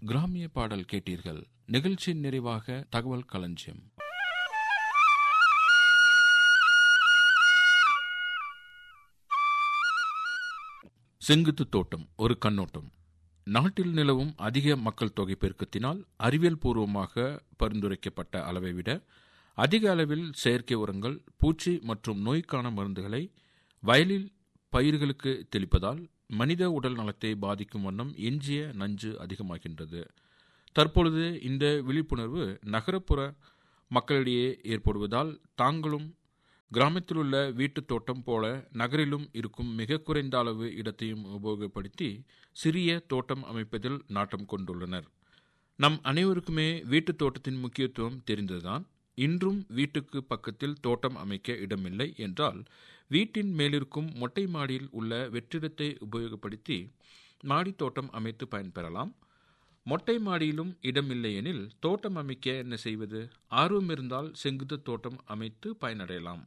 கிராமிய பாடல் கேட்டீர்கள் நிகழ்ச்சியின் நிறைவாக தகவல் களஞ்சியம் செங்குத்து தோட்டம் ஒரு கண்ணோட்டம் நாட்டில் நிலவும் அதிக மக்கள் தொகை பெருக்கத்தினால் அறிவியல் பூர்வமாக பரிந்துரைக்கப்பட்ட அளவை விட அதிக அளவில் செயற்கை உரங்கள் பூச்சி மற்றும் நோய்க்கான மருந்துகளை வயலில் பயிர்களுக்கு தெளிப்பதால் மனித உடல் நலத்தை பாதிக்கும் வண்ணம் எஞ்சிய நஞ்சு அதிகமாகின்றது தற்பொழுது இந்த விழிப்புணர்வு நகரப்புற மக்களிடையே ஏற்படுவதால் தாங்களும் கிராமத்தில் உள்ள வீட்டுத் தோட்டம் போல நகரிலும் இருக்கும் மிக குறைந்த அளவு இடத்தையும் உபயோகப்படுத்தி சிறிய தோட்டம் அமைப்பதில் நாட்டம் கொண்டுள்ளனர் நம் அனைவருக்குமே வீட்டுத் தோட்டத்தின் முக்கியத்துவம் தெரிந்ததுதான் இன்றும் வீட்டுக்கு பக்கத்தில் தோட்டம் அமைக்க இடமில்லை என்றால் வீட்டின் மேலிருக்கும் மொட்டை மாடியில் உள்ள வெற்றிடத்தை உபயோகப்படுத்தி மாடி தோட்டம் அமைத்து பயன்பெறலாம் மொட்டை மாடியிலும் இடமில்லை எனில் தோட்டம் அமைக்க என்ன செய்வது ஆர்வம் இருந்தால் செங்குத்து தோட்டம் அமைத்து பயனடையலாம்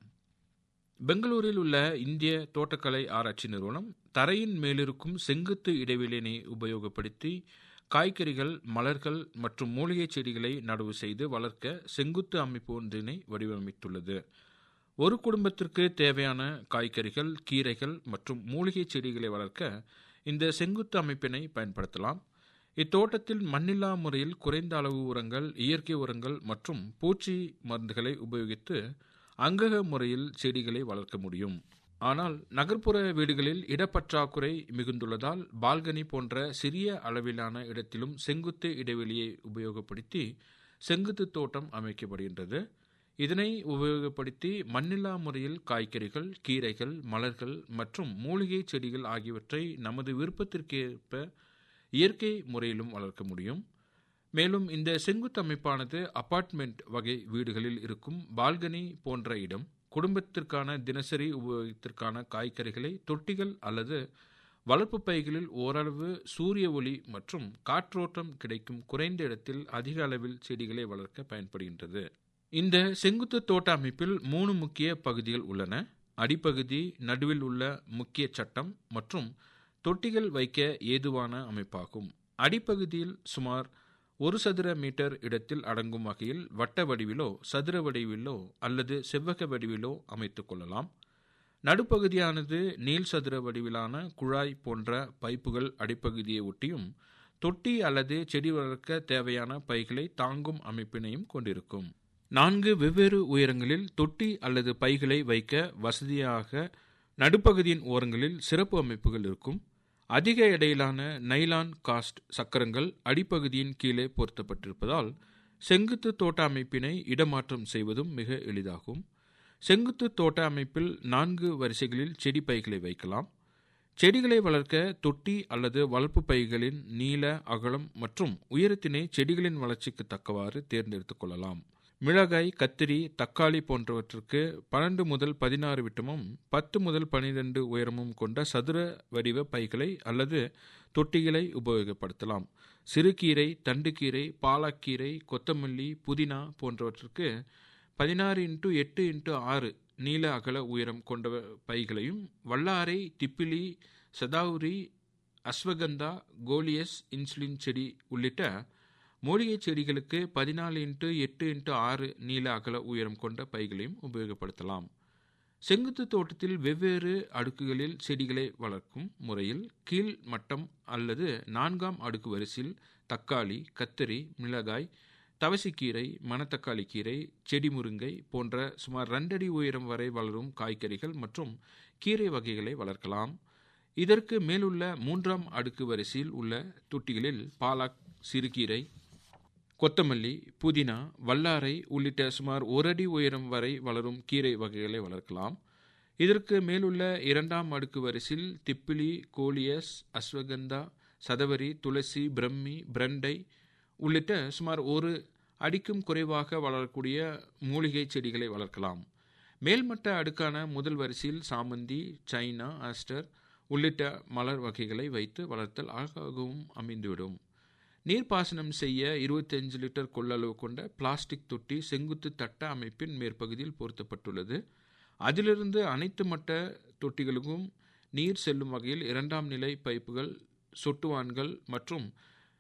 பெங்களூரில் உள்ள இந்திய தோட்டக்கலை ஆராய்ச்சி நிறுவனம் தரையின் மேலிருக்கும் செங்குத்து இடைவெளியினை உபயோகப்படுத்தி காய்கறிகள் மலர்கள் மற்றும் மூலிகை செடிகளை நடவு செய்து வளர்க்க செங்குத்து அமைப்பு ஒன்றினை வடிவமைத்துள்ளது ஒரு குடும்பத்திற்கு தேவையான காய்கறிகள் கீரைகள் மற்றும் மூலிகை செடிகளை வளர்க்க இந்த செங்குத்து அமைப்பினை பயன்படுத்தலாம் இத்தோட்டத்தில் மண்ணில்லா முறையில் குறைந்த அளவு உரங்கள் இயற்கை உரங்கள் மற்றும் பூச்சி மருந்துகளை உபயோகித்து அங்கக முறையில் செடிகளை வளர்க்க முடியும் ஆனால் நகர்ப்புற வீடுகளில் இடப்பற்றாக்குறை மிகுந்துள்ளதால் பால்கனி போன்ற சிறிய அளவிலான இடத்திலும் செங்குத்து இடைவெளியை உபயோகப்படுத்தி செங்குத்து தோட்டம் அமைக்கப்படுகின்றது இதனை உபயோகப்படுத்தி மண்ணில்லா முறையில் காய்கறிகள் கீரைகள் மலர்கள் மற்றும் மூலிகை செடிகள் ஆகியவற்றை நமது விருப்பத்திற்கேற்ப இயற்கை முறையிலும் வளர்க்க முடியும் மேலும் இந்த செங்குத்து அமைப்பானது அபார்ட்மெண்ட் வகை வீடுகளில் இருக்கும் பால்கனி போன்ற இடம் குடும்பத்திற்கான தினசரி உபயோகத்திற்கான காய்கறிகளை தொட்டிகள் அல்லது வளர்ப்பு பைகளில் ஓரளவு சூரிய ஒளி மற்றும் காற்றோட்டம் கிடைக்கும் குறைந்த இடத்தில் அதிக அளவில் செடிகளை வளர்க்க பயன்படுகின்றது இந்த செங்குத்து தோட்ட அமைப்பில் மூணு முக்கிய பகுதிகள் உள்ளன அடிப்பகுதி நடுவில் உள்ள முக்கிய சட்டம் மற்றும் தொட்டிகள் வைக்க ஏதுவான அமைப்பாகும் அடிப்பகுதியில் சுமார் ஒரு சதுர மீட்டர் இடத்தில் அடங்கும் வகையில் வட்ட வடிவிலோ சதுர வடிவிலோ அல்லது செவ்வக வடிவிலோ அமைத்துக் கொள்ளலாம் நடுப்பகுதியானது நீள் சதுர வடிவிலான குழாய் போன்ற பைப்புகள் அடிப்பகுதியை ஒட்டியும் தொட்டி அல்லது செடி வளர்க்க தேவையான பைகளை தாங்கும் அமைப்பினையும் கொண்டிருக்கும் நான்கு வெவ்வேறு உயரங்களில் தொட்டி அல்லது பைகளை வைக்க வசதியாக நடுப்பகுதியின் ஓரங்களில் சிறப்பு அமைப்புகள் இருக்கும் அதிக எடையிலான நைலான் காஸ்ட் சக்கரங்கள் அடிப்பகுதியின் கீழே பொருத்தப்பட்டிருப்பதால் செங்குத்து தோட்ட அமைப்பினை இடமாற்றம் செய்வதும் மிக எளிதாகும் செங்குத்து தோட்ட அமைப்பில் நான்கு வரிசைகளில் செடி பைகளை வைக்கலாம் செடிகளை வளர்க்க தொட்டி அல்லது வளர்ப்பு பைகளின் நீள அகலம் மற்றும் உயரத்தினை செடிகளின் வளர்ச்சிக்கு தக்கவாறு தேர்ந்தெடுத்துக் கொள்ளலாம் மிளகாய் கத்திரி தக்காளி போன்றவற்றிற்கு பன்னெண்டு முதல் பதினாறு விட்டமும் பத்து முதல் பனிரெண்டு உயரமும் கொண்ட சதுர வடிவ பைகளை அல்லது தொட்டிகளை உபயோகப்படுத்தலாம் சிறுகீரை தண்டுக்கீரை பாலக்கீரை கொத்தமல்லி புதினா போன்றவற்றிற்கு பதினாறு இன்ட்டு எட்டு இன்ட்டு ஆறு நீள அகல உயரம் கொண்ட பைகளையும் வல்லாரை திப்பிலி சதாவுரி அஸ்வகந்தா கோலியஸ் இன்சுலின் செடி உள்ளிட்ட மூலிகை செடிகளுக்கு பதினாலு இன்ட்டு எட்டு இன்ட்டு ஆறு நீள அகல உயரம் கொண்ட பைகளையும் உபயோகப்படுத்தலாம் செங்குத்து தோட்டத்தில் வெவ்வேறு அடுக்குகளில் செடிகளை வளர்க்கும் முறையில் கீழ் மட்டம் அல்லது நான்காம் அடுக்கு வரிசையில் தக்காளி கத்திரி மிளகாய் தவசிக்கீரை மணத்தக்காளி கீரை செடி முருங்கை போன்ற சுமார் ரெண்டடி உயரம் வரை வளரும் காய்கறிகள் மற்றும் கீரை வகைகளை வளர்க்கலாம் இதற்கு மேலுள்ள மூன்றாம் அடுக்கு வரிசையில் உள்ள தொட்டிகளில் பாலாக் சிறுகீரை கொத்தமல்லி புதினா வல்லாரை உள்ளிட்ட சுமார் ஒரு அடி உயரம் வரை வளரும் கீரை வகைகளை வளர்க்கலாம் இதற்கு மேலுள்ள இரண்டாம் அடுக்கு வரிசையில் திப்பிலி கோலியஸ் அஸ்வகந்தா சதவரி துளசி பிரம்மி பிரண்டை உள்ளிட்ட சுமார் ஒரு அடிக்கும் குறைவாக வளரக்கூடிய மூலிகை செடிகளை வளர்க்கலாம் மேல்மட்ட அடுக்கான முதல் வரிசையில் சாமந்தி சைனா ஆஸ்டர் உள்ளிட்ட மலர் வகைகளை வைத்து வளர்த்தல் அழகாகவும் அமைந்துவிடும் நீர்ப்பாசனம் செய்ய இருபத்தஞ்சு லிட்டர் கொள்ளளவு கொண்ட பிளாஸ்டிக் தொட்டி செங்குத்து தட்ட அமைப்பின் மேற்பகுதியில் பொருத்தப்பட்டுள்ளது அதிலிருந்து அனைத்து மட்ட தொட்டிகளுக்கும் நீர் செல்லும் வகையில் இரண்டாம் நிலை பைப்புகள் சொட்டுவான்கள் மற்றும்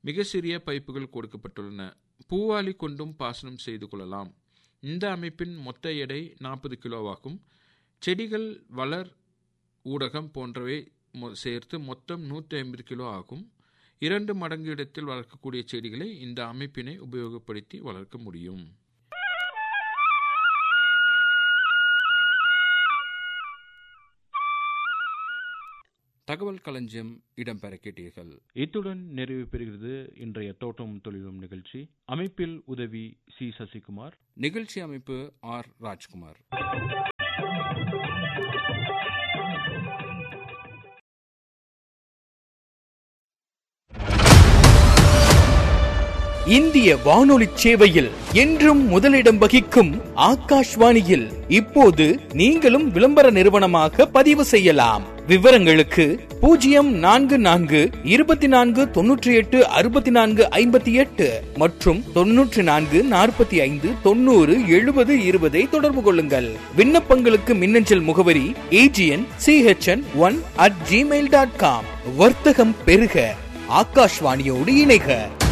மிக சிறிய பைப்புகள் கொடுக்கப்பட்டுள்ளன பூவாலி கொண்டும் பாசனம் செய்து கொள்ளலாம் இந்த அமைப்பின் மொத்த எடை நாற்பது கிலோவாகும் செடிகள் வளர் ஊடகம் போன்றவை மொ- சேர்த்து மொத்தம் நூற்றி ஐம்பது கிலோ ஆகும் இரண்டு மடங்கு இடத்தில் வளர்க்கக்கூடிய செடிகளை இந்த அமைப்பினை உபயோகப்படுத்தி வளர்க்க முடியும் தகவல் களஞ்சியம் இடம்பெற கேட்டீர்கள் இத்துடன் நிறைவு பெறுகிறது இன்றைய தோட்டம் தொழிலும் நிகழ்ச்சி அமைப்பில் உதவி சி சசிகுமார் நிகழ்ச்சி அமைப்பு ஆர் ராஜ்குமார் இந்திய வானொலி சேவையில் என்றும் முதலிடம் வகிக்கும் ஆகாஷ்வாணியில் இப்போது நீங்களும் விளம்பர நிறுவனமாக பதிவு செய்யலாம் விவரங்களுக்கு பூஜ்ஜியம் நான்கு நான்கு இருபத்தி நான்கு தொன்னூற்றி எட்டு அறுபத்தி நான்கு ஐம்பத்தி எட்டு மற்றும் தொன்னூற்றி நான்கு நாற்பத்தி ஐந்து தொண்ணூறு எழுபது இருபதை தொடர்பு கொள்ளுங்கள் விண்ணப்பங்களுக்கு மின்னஞ்சல் முகவரி AGN CHN one at Gmail dot com வர்த்தகம் பெருக ஆகாஷ்வாணியோடு இணைக